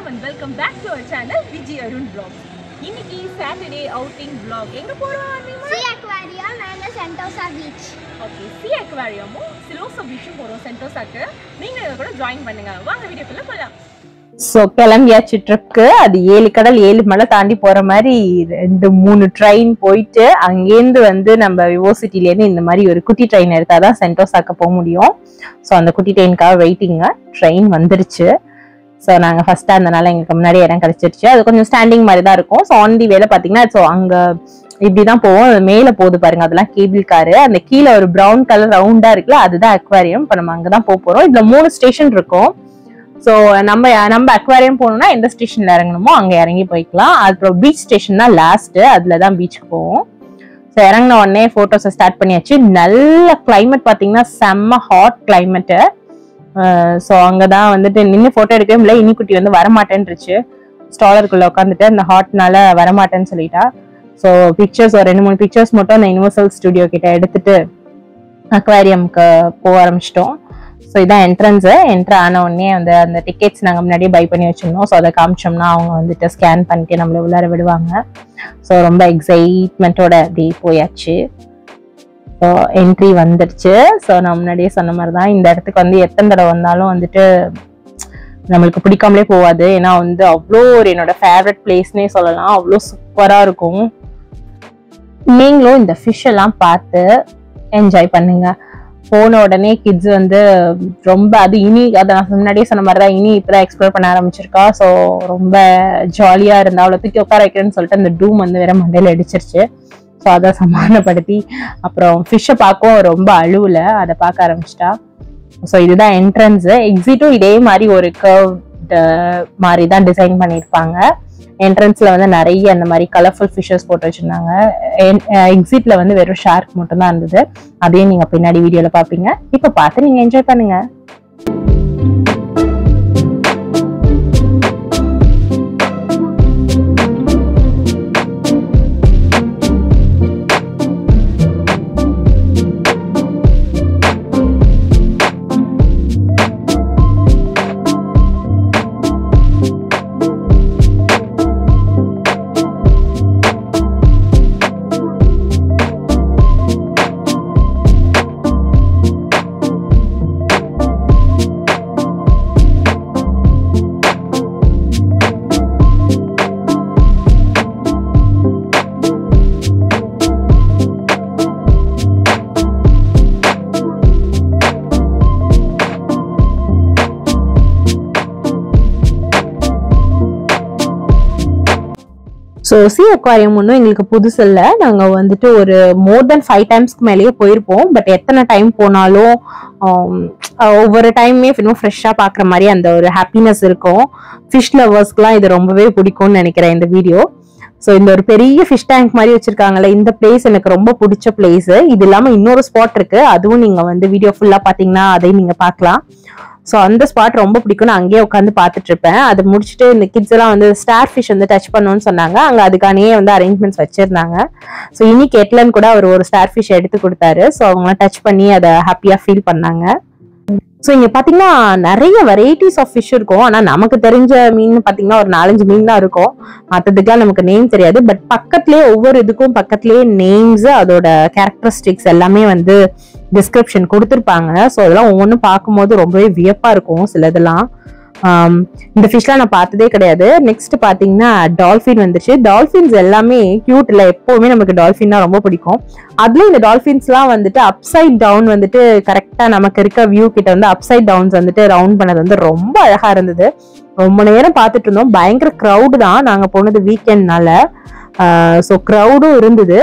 வணக்கம் and welcome back to our channel Vijay Arun vlog இன்னைக்கு Saturday outing vlog எங்க போறோம் Sea Aquarium and the Sentosa Beach. Okay sea அக்வாரியமும் Siloso பீச்சும் போறோம் சென்டோசாக்கு நீங்க இதை கூட ஜாயின் பண்ணுங்க வாங்க வீடியோக்குள்ள போலாம் ஸோ கிளம்பியாச்சு ட்ரிப்க்கு அது ஏழு கடல் ஏழு மலை தாண்டி போற மாதிரி ரெண்டு மூணு ட்ரெயின் போயிட்டு அங்கேருந்து வந்து நம்ம விவோசிட்டிலேருந்து இந்த மாதிரி ஒரு குட்டி ட்ரெயின் எடுத்தாதான் சென்டோசாக்க போக முடியும் ஸோ அந்த குட்டி ட்ரெயினுக்காக வெயிட்டிங்க ட்ரெயின் வந்துருச்சு ஸோ நாங்கள் ஃபர்ஸ்ட்டாக இருந்தனால எங்களுக்கு முன்னாடி இடம் கிடைச்சிருச்சு அது கொஞ்சம் ஸ்டாண்டிங் மாதிரி தான் இருக்கும் ஸோ ஆன் தி வேலை பார்த்தீங்கன்னா ஸோ அங்கே இப்படி தான் போவோம் அது மேலே போகுது பாருங்க அதெல்லாம் கேபிள் காரு அந்த கீழே ஒரு ப்ரௌன் கலர் ரவுண்டாக இருக்குல்ல அதுதான் அக்வாரியம் இப்போ நம்ம அங்கே தான் போக போகிறோம் இதில் மூணு ஸ்டேஷன் இருக்கும் ஸோ நம்ம நம்ம அக்வாரியம் போகணும்னா எந்த ஸ்டேஷன்ல இறங்கணுமோ அங்கே இறங்கி போய்க்கலாம் அப்புறம் பீச் ஸ்டேஷன் தான் லாஸ்ட் அதில் தான் பீச்சுக்கு போவோம் ஸோ இறங்கின உடனே ஃபோட்டோஸை ஸ்டார்ட் பண்ணியாச்சு நல்ல கிளைமேட் பார்த்தீங்கன்னா செம்ம ஹாட் கிளைமேட்டு ஸோ அங்கே தான் வந்துட்டு நின்று ஃபோட்டோ எடுக்கவே முடியல இனிக்குட்டி வந்து வரமாட்டேன்ருச்சு ஸ்டாலருக்குள்ள உட்காந்துட்டு அந்த ஹாட்னால வரமாட்டேன்னு சொல்லிட்டா ஸோ பிக்சர்ஸ் ஒரு ரெண்டு மூணு பிக்சர்ஸ் மட்டும் அந்த யூனிவர்சல் ஸ்டுடியோ கிட்ட எடுத்துட்டு அக்வாரியம்க்கு போக ஆரம்பிச்சிட்டோம் ஸோ இதான் என்ட்ரன்ஸு என்ட்ரு ஆன உடனே வந்து அந்த டிக்கெட்ஸ் நாங்கள் முன்னாடியே பை பண்ணி வச்சிருந்தோம் ஸோ அதை காமிச்சோம்னா அவங்க வந்துட்டு ஸ்கேன் பண்ணிட்டு நம்மள உள்ளார விடுவாங்க ஸோ ரொம்ப எக்ஸைட்மெண்ட்டோட அப்படி போயாச்சு ஸோ என்ட்ரி வந்துடுச்சு ஸோ நான் முன்னாடியே சொன்ன மாதிரி தான் இந்த இடத்துக்கு வந்து எத்தனை தடவை வந்தாலும் வந்துட்டு நம்மளுக்கு பிடிக்காமலே போகாது ஏன்னா வந்து அவ்வளோ ஒரு என்னோட ஃபேவரட் பிளேஸ்னே சொல்லலாம் அவ்வளோ சூப்பராக இருக்கும் நீங்களும் இந்த ஃபிஷ் எல்லாம் பார்த்து என்ஜாய் பண்ணுங்க போன உடனே கிட்ஸ் வந்து ரொம்ப அது இனி அதை நான் முன்னாடியே சொன்ன மாதிரி தான் இனி இப்பதான் எக்ஸ்ப்ளோர் பண்ண ஆரம்பிச்சிருக்கா ஸோ ரொம்ப ஜாலியா இருந்தா அவளை தூக்கி உட்கார வைக்கிறேன்னு சொல்லிட்டு அந்த டூம் வந்து வேற மண்டையில அடிச்சிருச்சு ஸோ அதை சமாதானப்படுத்தி அப்புறம் ஃபிஷ்ஷை பார்க்கவும் அவ ரொம்ப அழுவல அதை பார்க்க ஆரம்பிச்சிட்டா ஸோ இதுதான் என்ட்ரன்ஸ் எக்ஸிட்டும் இதே மாதிரி ஒரு கர்வ் மாதிரி தான் டிசைன் பண்ணியிருப்பாங்க என்ட்ரன்ஸ்ல வந்து நிறைய அந்த மாதிரி கலர்ஃபுல் ஃபிஷஸ் போட்டு வச்சிருந்தாங்க எக்ஸிட்ல வந்து வெறும் ஷார்க் மட்டும் தான் இருந்தது அதையும் நீங்க பின்னாடி வீடியோல பாப்பீங்க இப்ப பார்த்து நீங்க என்ஜாய் பண்ணுங்க ஸோ சி அக்வாரியம் ஒன்றும் எங்களுக்கு புதுசு இல்லை நாங்கள் வந்துட்டு ஒரு மோர் தென் ஃபைவ் டைம்ஸ்க்கு மேலேயே போயிருப்போம் பட் எத்தனை டைம் போனாலும் ஆம், ஒவ்வொரு டைமே இன்னும் ஃப்ரெஷ்ஷாக பார்க்குற மாதிரி அந்த ஒரு ஹாப்பினஸ் இருக்கும் ஃபிஷ் லவர்ஸ்க்குலாம் இது ரொம்பவே பிடிக்கும்னு நினைக்கிறேன் இந்த வீடியோ ஸோ இந்த ஒரு பெரிய ஃபிஷ் டேங்க் மாதிரி வச்சிருக்காங்கல்ல இந்த பிளேஸ் எனக்கு ரொம்ப பிடிச்ச பிளேஸ் இது இல்லாமல் இன்னொரு ஸ்பாட் இருக்கு அதுவும் நீங்கள் வந்து வீடியோ ஃபுல்லாக பார்த்தீங்கன்னா அதையும் நீங்கள் பார்க்கலாம் ஸோ அந்த ஸ்பாட் ரொம்ப பிடிக்கும் நான் அங்கேயே உட்காந்து பார்த்துட்டு இருப்பேன் அது முடிச்சுட்டு இந்த கிட்ஸ் எல்லாம் வந்து ஸ்டார் ஃபிஷ் வந்து டச் பண்ணணும்னு சொன்னாங்க அங்கே அதுக்கானே வந்து அரேஞ்ச்மெண்ட்ஸ் வச்சிருந்தாங்க ஸோ இனி கெட்லன்னு கூட அவர் ஒரு ஸ்டார் ஃபிஷ் எடுத்து கொடுத்தாரு ஸோ அவங்களாம் டச் பண்ணி அதை ஹாப்பியாக ஃபீல் பண்ணாங்க ஸோ இங்க பாத்தீங்கன்னா நிறைய வெரைட்டிஸ் ஆஃப் ஃபிஷ் இருக்கும் ஆனா நமக்கு தெரிஞ்ச மீன் பாத்தீங்கன்னா ஒரு நாலஞ்சு மீன் தான் இருக்கும் மற்றதுக்கெல்லாம் நமக்கு நேம் தெரியாது பட் பக்கத்துலேயே ஒவ்வொரு இதுக்கும் பக்கத்துலேயே நேம்ஸ் அதோட கேரக்டரிஸ்டிக்ஸ் எல்லாமே வந்து டிஸ்கிரிப்ஷன் கொடுத்துருப்பாங்க ஸோ அதெல்லாம் ஒவ்வொன்றும் பார்க்கும்போது ரொம்பவே வியப்பா இருக்கும் சிலதெல்லாம் ஆம், இந்த ஃபிஷ்லாம் நான் பார்த்ததே கிடையாது நெக்ஸ்ட் பாத்தீங்கன்னா டால்ஃபின் வந்துச்சு டால்ஃபின்ஸ் எல்லாமே கியூட் இல்லை எப்பவுமே நமக்கு டால்ஃபின்னா ரொம்ப பிடிக்கும் அதுலயும் இந்த டால்ஃபின்ஸ்லாம் வந்துட்டு அப்சைட் டவுன் வந்துட்டு கரெக்டா நமக்கு இருக்க வியூ கிட்ட வந்து அப்சைட் டவுன்ஸ் வந்துட்டு ரவுண்ட் பண்ணது வந்து ரொம்ப அழகா இருந்தது ரொம்ப நேரம் பார்த்துட்டு இருந்தோம் பயங்கர க்ரௌடு தான் நாங்க போனது வீக்கெண்ட்னால ஸோ க்ரௌடும் இருந்தது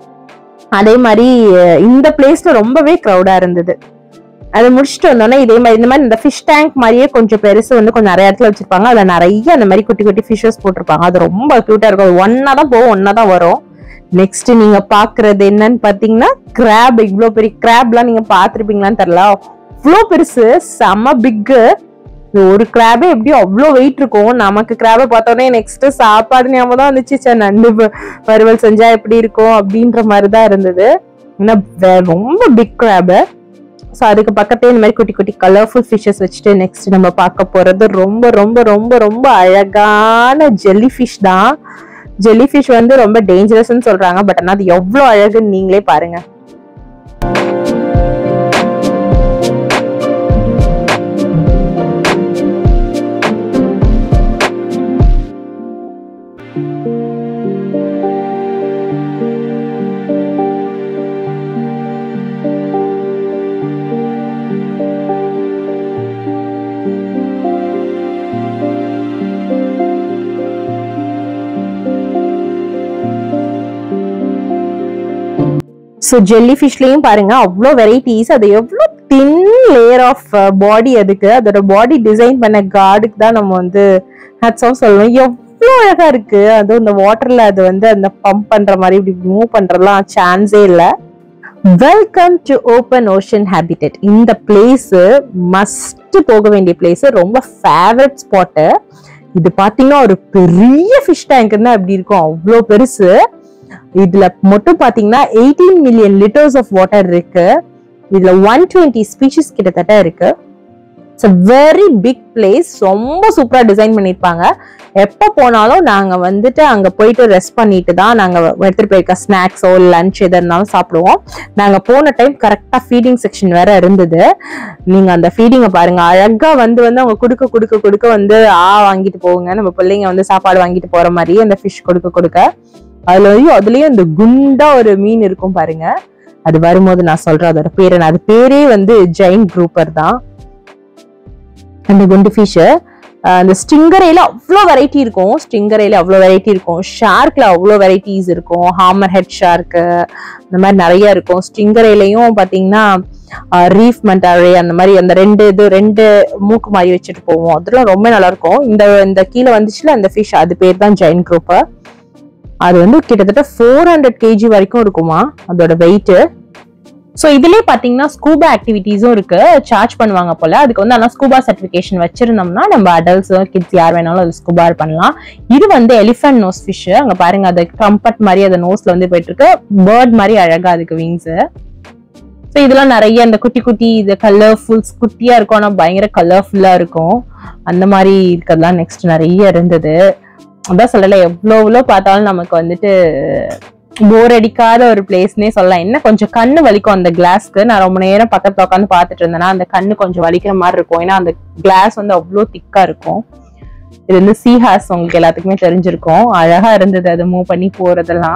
அதே மாதிரி அஹ், இந்த பிளேஸ்ல ரொம்பவே க்ரௌடா இருந்தது அதை முடிச்சுட்டு வந்தோடனே இதே மாதிரி இந்த மாதிரி இந்த ஃபிஷ் டேங்க் மாதிரியே கொஞ்சம் பெருசு வந்து கொஞ்சம் நிறைய இடத்துல வச்சிருப்பாங்க அதுல நிறைய அந்த மாதிரி குட்டி குட்டி ஃபிஷஸ் போட்டிருப்பாங்க அது ரொம்ப கியூட்டா இருக்கும் அது ஒன்னா தான் போகும் ஒன்னா தான் வரும் நெக்ஸ்ட் நீங்க பாக்குறது என்னன்னு பாத்தீங்கன்னா கிராப் இவ்வளோ பெரிய கிராப்லாம் நீங்க பாத்திருப்பீங்களான்னு தெரியல அவ்வளோ பெருசு செம்ம பிக்கு ஒரு கிராபே எப்படியும் அவ்வளோ வெயிட் இருக்கும் நமக்கு கிராபை பார்த்தோன்னே நெக்ஸ்ட் சாப்பாடு ஞாபகம் தான் வந்துச்சு சே நண்டு வ- வறுவல் செஞ்சா எப்படி இருக்கும் அப்படின்ற மாதிரி தான் இருந்தது ஏன்னா வே- ரொம்ப பிக் கிராபு ஸோ அதுக்கு பக்கத்தே இந்த மாதிரி குட்டி குட்டி கலர்ஃபுல் ஃபிஷ்ஷஸ் வச்சுட்டு நெக்ஸ்ட் நம்ம பார்க்க போறது ரொம்ப ரொம்ப ரொம்ப ரொம்ப அழகான ஜெல்லி ஃபிஷ் தான் ஜெல்லி ஃபிஷ் வந்து ரொம்ப டேஞ்சரஸ்ன்னு சொல்றாங்க பட் ஆனால் அது எவ்வளோ அழகுன்னு நீங்களே பாருங்க ஸோ ஜெல்லி ஃபிஷ்லேயும் பாருங்க அவ்வளோ வெரைட்டிஸ் அது எவ்வளோ தின் லேயர் ஆஃப் பாடி அதுக்கு அதோட பாடி டிசைன் பண்ண கார்டுக்கு தான் நம்ம வந்து ஹட்ஸாக சொல்லணும் எவ்வளோ அழகா இருக்கு அதுவும் இந்த வாட்டர்ல அது வந்து அந்த பம்ப் பண்ற மாதிரி இப்படி மூவ் பண்றதுலாம் சான்ஸே இல்லை welcome to open ocean habitat இந்த பிளேஸ் மஸ்ட் போக வேண்டிய பிளேஸ் ரொம்ப ஃபேவரட் ஸ்பாட்டு இது பாத்தீங்கன்னா ஒரு பெரிய ஃபிஷ் டேங்க் தான் அப்படி இருக்கும் அவ்வளோ பெருசு இதுல மட்டும் பாத்தீங்கன்னா eighteen million litres of water இருக்கு இதுல ஒன் டுவெண்ட்டி ஸ்பீஷிஸ் கிட்டத்தட்ட இருக்கு it's a very big place ரொம்ப சூப்பரா டிசைன் பண்ணிருப்பாங்க எப்போ போனாலும் நாங்க வந்துட்டு அங்க போயிட்டு ரெஸ்ட் பண்ணிட்டு தான் நாங்க எடுத்துட்டு போயிருக்க ஸ்நாக்ஸோ லஞ்ச் எது இருந்தாலும் சாப்பிடுவோம் நாங்க போன டைம் கரெக்டா ஃபீடிங் செக்ஷன் வேற இருந்தது நீங்க அந்த ஃபீடிங்கை பாருங்க அழகா வந்து வந்து அவங்க குடுக்க குடுக்க குடுக்க வந்து ஆ வாங்கிட்டு போகுங்க நம்ம பிள்ளைங்க வந்து சாப்பாடு வாங்கிட்டு போற மாதிரி அந்த ஃபிஷ் கொடுக்க கொடுக்க அதுல வந்து அதுலயும் இந்த குண்டா ஒரு மீன் இருக்கும் பாருங்க அது வரும்போது நான் சொல்றேன் அதோட பேரு என்ன. அது பேரே வந்து ஜெயின் குரூப்பர் தான் அந்த குண்டு ஃபிஷ் அந்த ஸ்டிங்கரையில அவ்வளோ வெரைட்டி இருக்கும் ஸ்டிங்கரையில அவ்வளோ வெரைட்டி இருக்கும் ஷார்க்ல அவ்வளோ வெரைட்டிஸ் இருக்கும் ஹாமர் ஹெட் ஷார்க்கு இந்த மாதிரி நிறைய இருக்கும் ஸ்டிங்கரையிலையும் பார்த்தீங்கன்னா ரீஃப் மண்டாரே அந்த மாதிரி அந்த ரெண்டு இது ரெண்டு மூக்கு மாதிரி வச்சுட்டு போவோம் அதெல்லாம் ரொம்ப நல்லா இருக்கும் இந்த இந்த கீழே வந்துச்சுல அந்த ஃபிஷ் அது பேர் தான் ஜெயின் குரூப் அது வந்து கிட்டத்தட்ட ஃபோர் ஹண்ட்ரட் கேஜி வரைக்கும் இருக்குமா அதோட வெயிட் ஸோ இதுலயே பாத்தீங்கன்னா ஸ்கூபா ஆக்டிவிட்டீஸும் இருக்கு சார்ஜ் பண்ணுவாங்க போல அதுக்கு வந்து ஆனால் ஸ்கூபா சர்டிஃபிகேஷன் வச்சிருந்தோம்னா நம்ம அடல்ட்ஸ் கிட்ஸ் யார் வேணாலும் அது ஸ்கூபா பண்ணலாம் இது வந்து எலிஃபென்ட் நோஸ் ஃபிஷ் அங்க பாருங்க அது ட்ரம்பட் மாதிரி அது நோஸ்ல வந்து போயிட்டு இருக்கு பேர்ட் மாதிரி அழகா அதுக்கு விங்ஸ் ஸோ இதெல்லாம் நிறைய இந்த குட்டி குட்டி இது கலர்ஃபுல்ஸ் குட்டியா இருக்கும் ஆனால் பயங்கர கலர்ஃபுல்லா இருக்கும் அந்த மாதிரி இருக்கிறதுலாம் நெக்ஸ்ட் நிறைய இருந்தது அதான் சொல்லல எவ்வளோ எவ்வளோ பார்த்தாலும் நமக்கு வந்துட்டு போர் அடிக்காத ஒரு பிளேஸ்னே சொல்லலாம் என்ன கொஞ்சம் கண்ணு வலிக்கும் அந்த கிளாஸ்க்கு நான் ரொம்ப நேரம் பக்கத்துல உட்காந்து பார்த்துட்டு இருந்தேன்னா அந்த கண்ணு கொஞ்சம் வலிக்கிற மாதிரி இருக்கும் ஏன்னா அந்த கிளாஸ் வந்து அவ்வளோ திக்கா இருக்கும் இது வந்து சீஹாஸ் உங்களுக்கு எல்லாத்துக்குமே தெரிஞ்சிருக்கும் அழகா இருந்தது அது மூவ் பண்ணி போறதெல்லாம்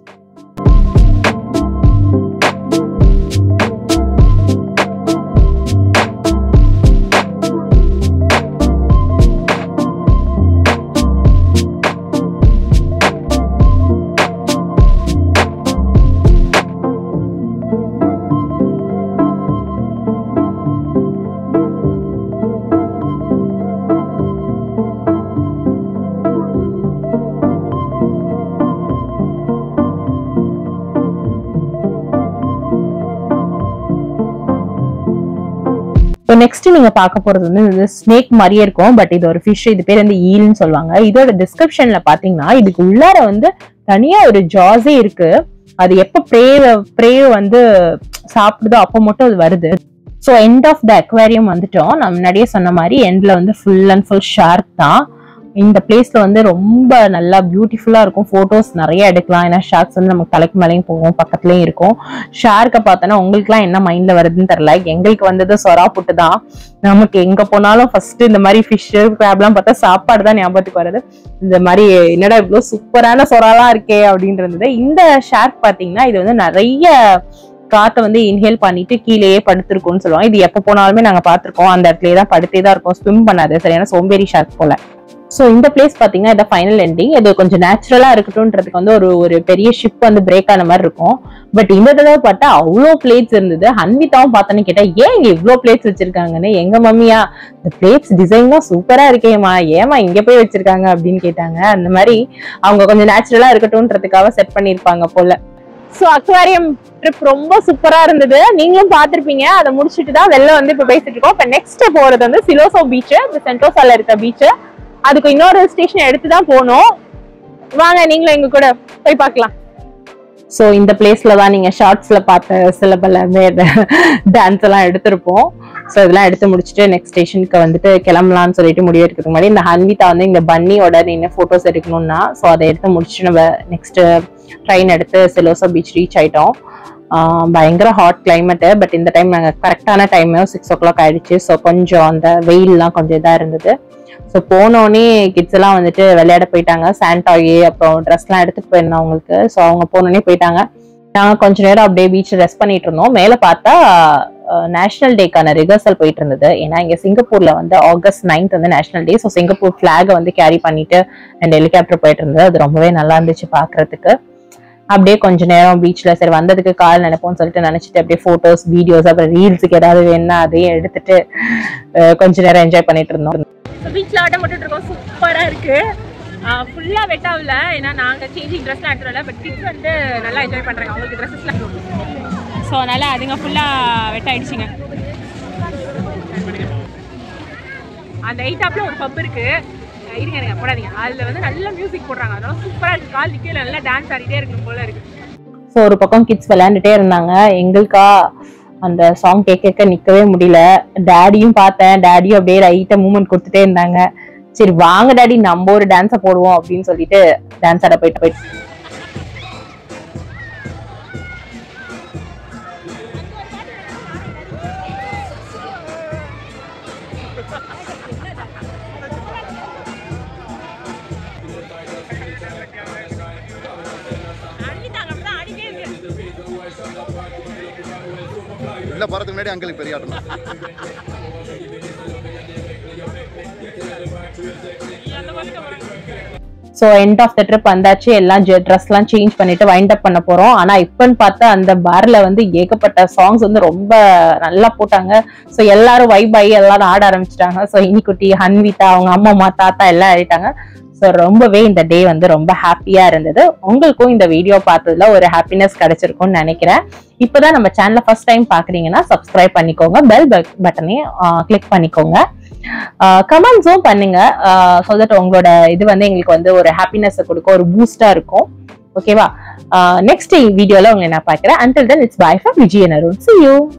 இப்போ நெக்ஸ்ட் நீங்க பார்க்க போறது வந்து இந்த ஸ்னேக் மாதிரியே இருக்கும் பட் இது ஒரு ஃபிஷ் இது பேர் வந்து ஈல்னு சொல்லுவாங்க இதோட டிஸ்கிரிப்ஷன்ல பாத்தீங்கன்னா இதுக்கு உள்ளார வந்து தனியா ஒரு ஜாஸே இருக்கு அது எப்ப ப்ரே ப்ரே வந்து சாப்பிடுதோ அப்போ மட்டும் அது வருது so end of the aquarium வந்துட்டோம் நான் முன்னாடியே சொன்ன மாதிரி எண்ட்ல வந்து ஃபுல் அண்ட் ஃபுல் ஷார்க் தான் இந்த பிளேஸ்ல வந்து ரொம்ப நல்லா பியூட்டிஃபுல்லா இருக்கும் போட்டோஸ் நிறைய எடுக்கலாம் ஏன்னா ஷார்க்ஸ் வந்து நமக்கு தலைக்கு மேலேயும் போகும் பக்கத்துலயும் இருக்கும் ஷார்க்கை பார்த்தோன்னா உங்களுக்குலாம் என்ன மைண்ட்ல வருதுன்னு தெரியல எங்களுக்கு வந்தது சொரா புட்டு தான் நமக்கு எங்க போனாலும் ஃபர்ஸ்ட் இந்த மாதிரி ஃபிஷ் கிராப்லாம் பார்த்தா சாப்பாடு தான் ஞாபகத்துக்கு வருது இந்த மாதிரி என்னடா இவ்வளவு சூப்பரான சொராலாம் இருக்கே அப்படின்னு இருந்தது இந்த ஷார்க் பாத்தீங்கன்னா இது வந்து நிறைய காத்தை வந்து இன்ஹேல் பண்ணிட்டு கீழேயே படுத்திருக்கும்னு சொல்லுவாங்க இது எப்போ போனாலுமே நாங்க பார்த்திருக்கோம் அந்த இடத்துலயே தான் படுத்தே தான் இருக்கும் ஸ்விம் பண்ணாது சரியான சோம்பேறி ஷார்க் போல ஸோ இந்த பிளேஸ் பாத்தீங்கன்னா இதை ஃபைனல் எண்டிங் இது கொஞ்சம் நேச்சுரலா இருக்கட்டும்ன்றதுக்கு வந்து ஒரு ஒரு பெரிய ஷிப் வந்து பிரேக் ஆன மாதிரி இருக்கும் பட் இந்த தடவை பார்த்தா அவ்வளோ பிளேட்ஸ் இருந்தது ஹன்விதாவும் பார்த்தோன்னு கேட்டா ஏன் இங்க இவ்வளோ பிளேட்ஸ் வச்சிருக்காங்கன்னு எங்க மம்மியா இந்த பிளேட்ஸ் டிசைன் தான் சூப்பரா இருக்கேம்மா ஏமா இங்க போய் வச்சிருக்காங்க அப்படின்னு கேட்டாங்க அந்த மாதிரி அவங்க கொஞ்சம் நேச்சுரலா இருக்கட்டும்ன்றதுக்காக செட் பண்ணிருப்பாங்க போல ஸோ அக்வாரியம் ட்ரிப் ரொம்ப சூப்பரா இருந்தது நீங்களும் பார்த்திருப்பீங்க அதை முடிச்சுட்டு தான் வெளில வந்து இப்போ பேசிட்டு இருக்கோம் இப்போ நெக்ஸ்ட் போறது வந்து சிலோசோ பீச் இந்த சென்டோசால இருக்க பீச் அதுக்கு இன்னொரு ஸ்டேஷன் எடுத்து தான் போகணும் வாங்க நீங்களும் எங்க கூட போய் பார்க்கலாம் ஸோ இந்த பிளேஸ்ல தான் நீங்க ஷார்ட்ஸ்ல பார்த்த சில பல டான்ஸ் எல்லாம் எடுத்திருப்போம் ஸோ இதெல்லாம் எடுத்து முடிச்சுட்டு நெக்ஸ்ட் ஸ்டேஷனுக்கு வந்துட்டு கிளம்பலாம்னு சொல்லிட்டு முடிவு எடுக்கிறதுக்கு முன்னாடி இந்த ஹன்விதா வந்து இந்த பன்னியோட நின்று ஃபோட்டோஸ் எடுக்கணும்னா ஸோ அதை எடுத்து முடிச்சுட்டு நம்ம நெக்ஸ்ட் ட்ரெயின் எடுத்து செலோசா பீச் ரீச் ஆயிட்டோம் ஆஹ் பயங்கர ஹாட் கிளைமேட்டு பட் இந்த டைம் நாங்கள் கரெக்டான டைம் சிக்ஸ் ஓ கிளாக் ஆயிடுச்சு ஸோ கொஞ்சம் அந்த வெயில்லாம் கொஞ்சம் இதாக இருந்தது ஸோ போனோடனே கிட்ஸ் எல்லாம் வந்துட்டு விளையாட போயிட்டாங்க சாண்டாயி அப்புறம் ட்ரெஸ்லாம் எடுத்துட்டு போயிருந்தோம் அவங்களுக்கு ஸோ அவங்க போனோடனே போயிட்டாங்க நாங்கள் கொஞ்ச நேரம் அப்படியே பீச்சில் ரெஸ்ட் பண்ணிட்டு இருந்தோம் மேலே பார்த்தா நேஷனல் டேக்கான ரிஹர்சல் போயிட்டு இருந்தது ஏன்னா இங்கே சிங்கப்பூர்ல வந்து ஆகஸ்ட் நைன்த் வந்து நேஷனல் டே ஸோ சிங்கப்பூர் ஃபிளாகை வந்து கேரி பண்ணிட்டு அண்ட் ஹெலிகாப்டர் போயிட்டு இருந்தது அது ரொம்பவே நல்லா இருந்துச்சு பார்க்கறதுக்கு அப்படியே கொஞ்ச நேரம் பீச்ல சரி வந்ததுக்கு கால் நினைப்போம்னு சொல்லிட்டு நினைச்சிட்டு அப்படியே போட்டோஸ் வீடியோஸ் அப்புறம் ரீல்ஸுக்கு ஏதாவது வேணும்னா அதையும் எடுத்துட்டு அஹ், கொஞ்ச நேரம் என்ஜாய் பண்ணிட்டு இருந்தோம் பீச்சில் ஆட்டம் போட்டுட்டு இருக்கோம் சூப்பராக இருக்கு ஃபுல்லாக வெட் ஆகல ஏன்னா நாங்கள் சேஞ்சிங் ட்ரெஸ்லாம் எடுத்துடல பட் கிட்ஸ் வந்து நல்லா என்ஜாய் பண்ணுறாங்க அவங்களுக்கு ட்ரெஸ்ஸஸ்லாம் ஸோ அதனால் அதுங்க ஃபுல்லாக வெட் ஆயிடுச்சுங்க அந்த எயிட்டாப்ல ஒரு பப் இருக்கு அஹ் இருங்க இருங்க போடாதீங்க அதில் வந்து நல்ல மியூசிக் போடுறாங்க அதனால சூப்பராக இருக்கு கால் நிற்கல நல்லா டான்ஸ் ஆடிட்டே இருக்கணும் போல இருக்கு ஸோ ஒரு பக்கம் கிட்ஸ் விளையாண்டுட்டே இருந்தாங்க எங்களுக்கா அந்த சாங் கேட்க கேட்க நிக்கவே முடியல டேடியும் பார்த்தேன் டேடியும் அப்படியே ரைட்டா மூமெண்ட் கொடுத்துட்டே இருந்தாங்க சரி வாங்க டாடி நம்ம ஒரு டான்ஸை போடுவோம் அப்படின்னு சொல்லிட்டு டான்ஸ் ஆட போயிட்டு போயிட்டு ஆடிட்டே இருக்கு உள்ள போறதுக்கு முன்னாடி அங்கிளுக்கு பெரிய ஆட்டம் தான். So end of the trip வந்தாச்சு எல்லாம் ட்ரெஸ்லாம் சேஞ்ச் பண்ணிட்டு வைண்ட் அப் பண்ண போறோம் ஆனா இப்பன்னு பார்த்தா அந்த பார்ல வந்து ஏகப்பட்ட சாங்ஸ் வந்து ரொம்ப நல்லா போட்டாங்க ஸோ எல்லாரும் வைப் ஆகி எல்லாரும் ஆட ஆரம்பிச்சிட்டாங்க ஸோ இனிக்குட்டி ஹன்விதா அவங்க அம்மா அம்மா தாத்தா எல்லாம் ஆயிட்டாங்க ஸோ ரொம்பவே இந்த டே வந்து ரொம்ப ஹாப்பியா இருந்தது உங்களுக்கும் இந்த வீடியோ பார்த்ததுல ஒரு ஹாப்பினஸ் கிடைச்சிருக்கும்னு நினைக்கிறேன் இப்போதான் நம்ம சேனலை ஃபர்ஸ்ட் டைம் பாக்குறீங்கன்னா சப்ஸ்கிரைப் பண்ணிக்கோங்க பெல் பட்டனையும் கிளிக் பண்ணிக்கோங்க கமெண்ட்ஸும் பண்ணுங்க ஸோ தட் உங்களோட இது வந்து எங்களுக்கு வந்து ஒரு ஹாப்பினஸ் கொடுக்கும் ஒரு பூஸ்டா இருக்கும் ஓகேவா நெக்ஸ்ட் வீடியோல உங்களை நான் பார்க்குறேன் until then it's bye for Vijayan Arun see you